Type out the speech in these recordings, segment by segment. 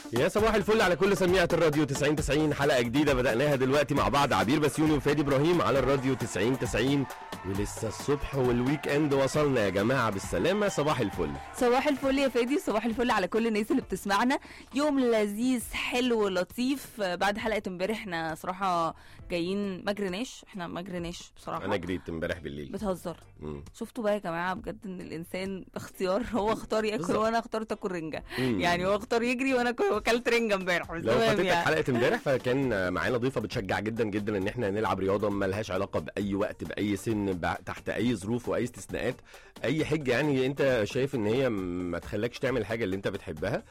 يا صباح الفل على كل سميعة الراديو 90 90 حلقة جديدة بدأناها دلوقتي مع بعض عبير بسيوني وفادي إبراهيم على الراديو 90 90 ولسه الصبح والويك إند وصلنا يا جماعة بالسلامة صباح الفل صباح الفل يا فادي صباح الفل على كل الناس اللي بتسمعنا يوم لذيذ حلو لطيف بعد حلقه امبارح احنا صراحه جايين ما جريناش احنا ما جريناش بصراحه أنا جريت امبارح بالليل بتهزر مم. شفتوا بقى يا جماعه بجد ان الانسان اختيار هو اختار ياكل بالظبط. وانا اخترت اكل رنجه مم. يعني هو اختار يجري وانا كل- اكلت رنجه امبارح بس لو تمام فاتتك يعني. حلقة امبارح فكان معانا ضيفة بتشجع جدا جدا ان احنا نلعب رياضة ملهاش علاقة بأي وقت بأي سن بع- تحت أي ظروف وأي استثناءات أي حجة يعني أنت شايف ان هي ما تخلكش تعمل حاجة اللي أنت بتحبها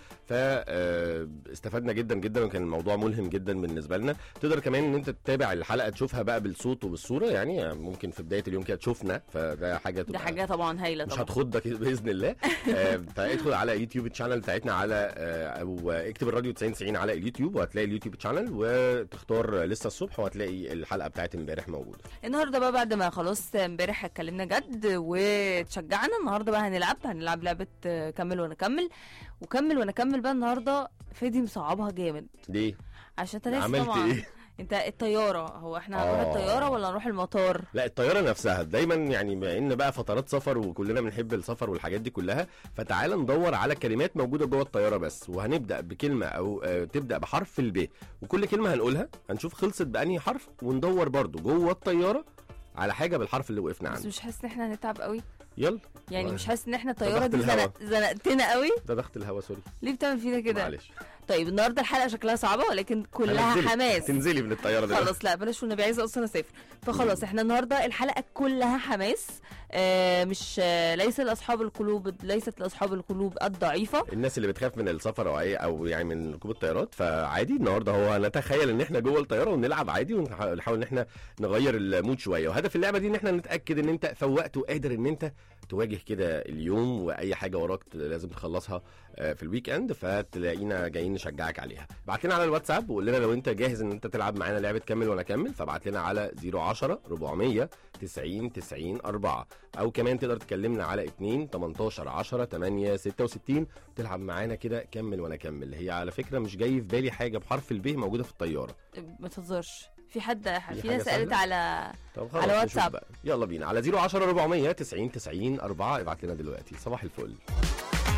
فاستفدنا جدا جدا وكان الموضوع ملهم جدا بالنسبة لنا تقدر كمان ان انت تتابع الحلقة تشوفها بقى بالصوت وبالصورة يعني ممكن في بداية اليوم كده تشوفنا فده حاجة ده تبقى حاجه طبعا هايله مش طبعا هتخضك باذن الله آه، فادخل على يوتيوب الشانل بتاعتنا على آه، او اكتب الراديو 90 90 على اليوتيوب وهتلاقي اليوتيوب شانل وتختار لسه الصبح وهتلاقي الحلقه بتاعت امبارح موجوده النهارده بقى بعد ما خلاص امبارح اتكلمنا جد وتشجعنا النهارده بقى هنلعب هنلعب لعبه آه، كمل وانا اكمل وكمل وانا اكمل بقى النهارده فادي مصعبها جامد ليه عشان انت ناسي عملت طبعا ايه انت الطياره هو احنا هنروح آه. الطياره ولا نروح المطار لا الطياره نفسها دايما يعني بما ان بقى فترات سفر وكلنا بنحب السفر والحاجات دي كلها فتعال ندور على كلمات موجوده جوه الطياره بس وهنبدا بكلمه او آه، تبدا بحرف الب وكل كلمه هنقولها هنشوف خلصت بانهي حرف وندور برضو جوه الطياره على حاجه بالحرف اللي وقفنا بس عنده مش حاسس ان احنا هنتعب قوي يلا يعني والله. مش حاسس ان احنا الطياره ضغط دي الهوا. زنق... زنقتنا قوي ده ضغط الهوا سوري ليه بتعمل فينا كده معلش طيب النهارده الحلقه شكلها صعبه ولكن كلها هنزلك. حماس تنزلي من الطياره دلوقتي خلاص لا بلاش والنبي عايزه اصلا اسافر فخلاص احنا النهارده الحلقه كلها حماس آه مش آه ليس لاصحاب القلوب ليست لاصحاب القلوب الضعيفه الناس اللي بتخاف من السفر او اي او يعني من ركوب الطيارات فعادي النهارده هو نتخيل ان احنا جوه الطياره ونلعب عادي ونحاول ان احنا نغير المود شويه وهدف اللعبه دي ان احنا نتاكد ان انت فوقت وقادر ان انت تواجه كده اليوم واي حاجه وراك لازم تخلصها آه، في الويك اند فتلاقينا جايين نشجعك عليها ابعت لنا على الواتساب وقول لنا لو انت جاهز ان انت تلعب معانا لعبه كمل وانا اكمل فابعت لنا على 010 400 90 90 4 او كمان تقدر تكلمنا على 2 18 10 8 66 تلعب معانا كده كمل وانا اكمل هي على فكره مش جاي في بالي حاجه بحرف الب موجوده في الطياره ما تهزرش في حد في حاجة ناس سالت سهلة؟ على طب خلاص على نشوف واتساب. بقى يلا بينا على 010 400 90 90 4 ابعت لنا دلوقتي صباح الفل